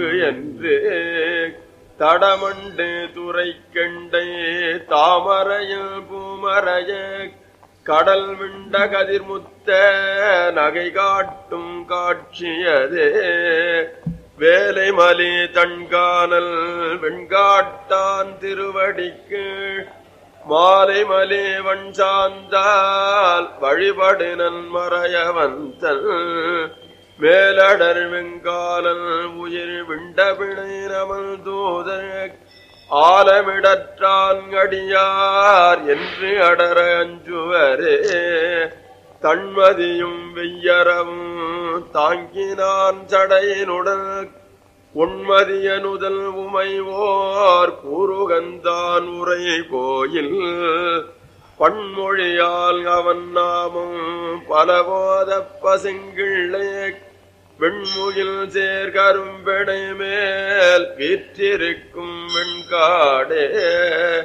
என்று தடமண்டு துறை கண்டை தாமரையில் பூமரைய கடல் விண்ட கதிர்முத்த நகை காட்டும் காட்சியதே வேலை மலி தன்கானல் வெண்காட்டான் திருவடிக்கு மாலை மலே வன் சார்ந்தால் வழிபடு நன்மறையவந்தல் மேலடர் வெங்காலன் உயிர் விண்டபிணை நமல் தூதர் ஆலமிடற்றான் அடியார் என்று அடர அஞ்சுவரே தன்மதியும் வெய்யரவும் தாங்கினான் சடையினுடன் உண்மதியனுதல் உமைவோர் கூறுகந்தான் உரை கோயில் பன்மொழியால் அவன் நாமும் பலபோத பசுங்கிள்ளே வெண்முகில் சேர்கரும்பெடை மேல் வீற்றிருக்கும் வெண்காடே